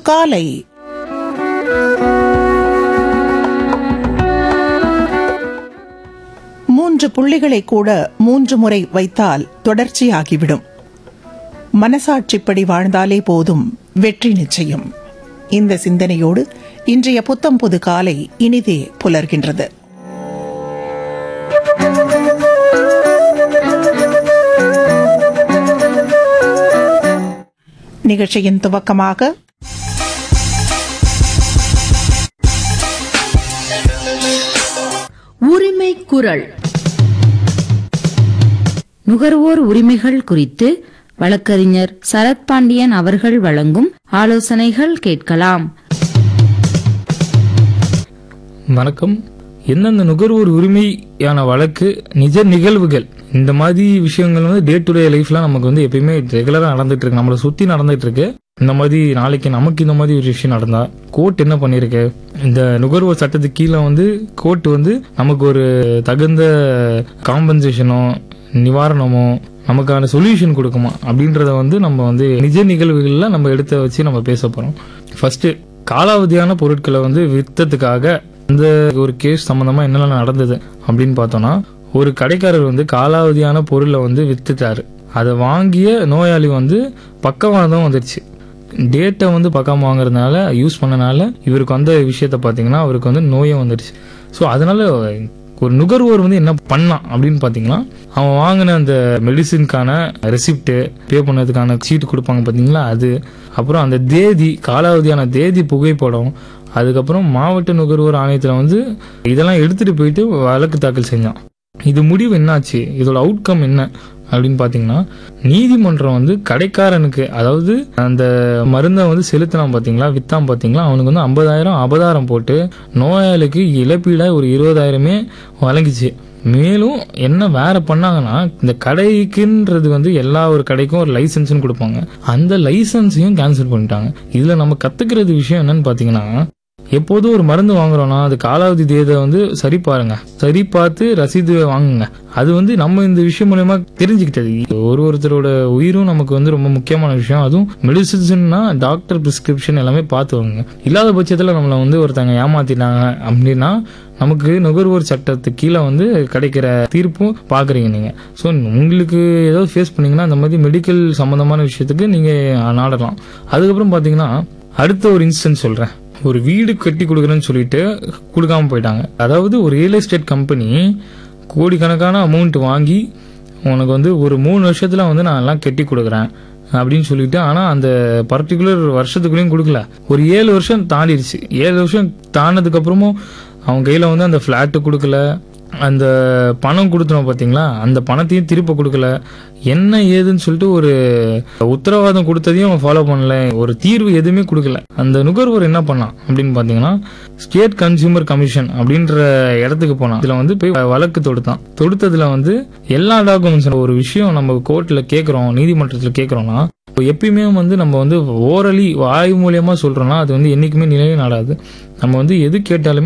காலை மூன்று புள்ளிகளை கூட மூன்று முறை வைத்தால் தொடர்ச்சியாகிவிடும் மனசாட்சிப்படி வாழ்ந்தாலே போதும் வெற்றி நிச்சயம் இந்த சிந்தனையோடு இன்றைய புத்தம் புது காலை இனிதே புலர்கின்றது நிகழ்ச்சியின் துவக்கமாக உரிமை குரல் நுகர்வோர் உரிமைகள் குறித்து வழக்கறிஞர் சரத் பாண்டியன் அவர்கள் வழங்கும் ஆலோசனைகள் கேட்கலாம் வணக்கம் எந்தெந்த நுகர்வோர் உரிமையான வழக்கு நிஜ நிகழ்வுகள் இந்த மாதிரி விஷயங்கள் வந்து டே டு டே லைஃப்ல நமக்கு வந்து எப்பயுமே ரெகுலரா நடந்துட்டு இருக்கு நம்மளை சுத்தி நடந்துட்டு இருக்கு இந்த மாதிரி நாளைக்கு நமக்கு இந்த மாதிரி ஒரு விஷயம் நடந்தா கோர்ட் என்ன பண்ணிருக்கு இந்த நுகர்வோர் சட்டத்துக்கு கீழே வந்து கோர்ட் வந்து நமக்கு ஒரு தகுந்த காம்பன்சேஷனோ நிவாரணமோ நமக்கான சொல்யூஷன் கொடுக்குமா அப்படின்றத வந்து நம்ம வந்து நிஜ நிகழ்வுகள்ல நம்ம எடுத்து வச்சு நம்ம பேச போறோம் ஃபர்ஸ்ட் காலாவதியான பொருட்களை வந்து வித்ததுக்காக இந்த ஒரு கேஸ் சம்பந்தமா என்னெல்லாம் நடந்தது அப்படின்னு பார்த்தோம்னா ஒரு கடைக்காரர் வந்து காலாவதியான பொருளை வந்து வித்துட்டாரு அதை வாங்கிய நோயாளி வந்து பக்கவாதம் வந்துருச்சு டேட்டை வந்து பக்கம் வாங்குறதுனால யூஸ் பண்ணனால இவருக்கு வந்த விஷயத்த பார்த்தீங்கன்னா அவருக்கு வந்து நோயும் வந்துருச்சு ஸோ அதனால ஒரு நுகர்வோர் வந்து என்ன பண்ணான் அப்படின்னு பார்த்தீங்கன்னா அவன் வாங்கின அந்த மெடிசின்கான ரெசிப்ட் பே பண்ணதுக்கான சீட்டு கொடுப்பாங்க பார்த்தீங்களா அது அப்புறம் அந்த தேதி காலாவதியான தேதி புகைப்படம் அதுக்கப்புறம் மாவட்ட நுகர்வோர் ஆணையத்தில் வந்து இதெல்லாம் எடுத்துட்டு போயிட்டு வழக்கு தாக்கல் செஞ்சான் இது முடிவு என்னாச்சு இதோட அவுட்கம் என்ன அப்படின்னு பாத்தீங்கன்னா நீதிமன்றம் வந்து கடைக்காரனுக்கு அதாவது அந்த மருந்தை வந்து செலுத்தினான் பாத்தீங்களா வித்தான் பாத்தீங்களா அவனுக்கு வந்து ஐம்பதாயிரம் அபதாரம் போட்டு நோயாளிக்கு இழப்பீடா ஒரு இருபதாயிரமே வழங்கிச்சு மேலும் என்ன வேற பண்ணாங்கன்னா இந்த கடைக்குன்றது வந்து எல்லா ஒரு கடைக்கும் ஒரு லைசன்ஸ்னு கொடுப்பாங்க அந்த லைசன்ஸையும் கேன்சல் பண்ணிட்டாங்க இதுல நம்ம கத்துக்கிறது விஷயம் என்னன்னு பாத்தீங்கன்னா எப்போதும் ஒரு மருந்து வாங்குறோம்னா அது காலாவதி தேதை வந்து சரி பாருங்க சரி பார்த்து ரசீது வாங்குங்க அது வந்து நம்ம இந்த விஷயம் மூலயமா தெரிஞ்சுக்கிட்டது ஒரு ஒருத்தரோட உயிரும் நமக்கு வந்து ரொம்ப முக்கியமான விஷயம் அதுவும் மெடிசின்ஸ்னா டாக்டர் பிரிஸ்கிரிப்ஷன் எல்லாமே பார்த்து வாங்குங்க இல்லாத பட்சத்தில் நம்மளை வந்து ஒருத்தங்க ஏமாத்திட்டாங்க அப்படின்னா நமக்கு நுகர்வோர் சட்டத்துக்கு கீழே வந்து கிடைக்கிற தீர்ப்பும் பாக்குறீங்க நீங்க ஸோ உங்களுக்கு ஏதாவது ஃபேஸ் பண்ணீங்கன்னா அந்த மாதிரி மெடிக்கல் சம்பந்தமான விஷயத்துக்கு நீங்க நாடலாம் அதுக்கப்புறம் பாத்தீங்கன்னா அடுத்த ஒரு இன்ஸ்டன்ஸ் சொல்றேன் ஒரு வீடு கட்டி கொடுக்குறேன்னு சொல்லிட்டு கொடுக்காம போயிட்டாங்க அதாவது ஒரு ரியல் எஸ்டேட் கம்பெனி கோடிக்கணக்கான அமௌண்ட் வாங்கி உனக்கு வந்து ஒரு மூணு வருஷத்துல வந்து நான் எல்லாம் கட்டி கொடுக்குறேன் அப்படின்னு சொல்லிட்டு ஆனா அந்த பர்டிகுலர் வருஷத்துக்குள்ளேயும் கொடுக்கல ஒரு ஏழு வருஷம் தாண்டிடுச்சு ஏழு வருஷம் தாண்டினதுக்கு அப்புறமும் அவன் கையில வந்து அந்த பிளாட்டு கொடுக்கல அந்த பணம் கொடுத்தோம் பாத்தீங்களா அந்த பணத்தையும் திருப்ப கொடுக்கல என்ன ஏதுன்னு சொல்லிட்டு ஒரு உத்தரவாதம் கொடுத்ததையும் அவன் ஃபாலோ பண்ணல ஒரு தீர்வு எதுவுமே கொடுக்கல அந்த நுகர்வோர் என்ன பண்ணான் அப்படின்னு பாத்தீங்கன்னா ஸ்டேட் கன்சியூமர் கமிஷன் அப்படின்ற இடத்துக்கு போனான் இதுல வந்து போய் வழக்கு தொடுத்தான் தொடுத்ததுல வந்து எல்லா டாக்குமெண்ட்ஸ் ஒரு விஷயம் நம்ம கோர்ட்ல கேக்குறோம் நீதிமன்றத்துல கேக்குறோம்னா எப்பயுமே வந்து நம்ம வந்து ஓரலி வாய் மூலியமா சொல்றோம்னா அது வந்து என்னைக்குமே நிலையே நாடாது நம்ம வந்து எது கேட்டாலுமே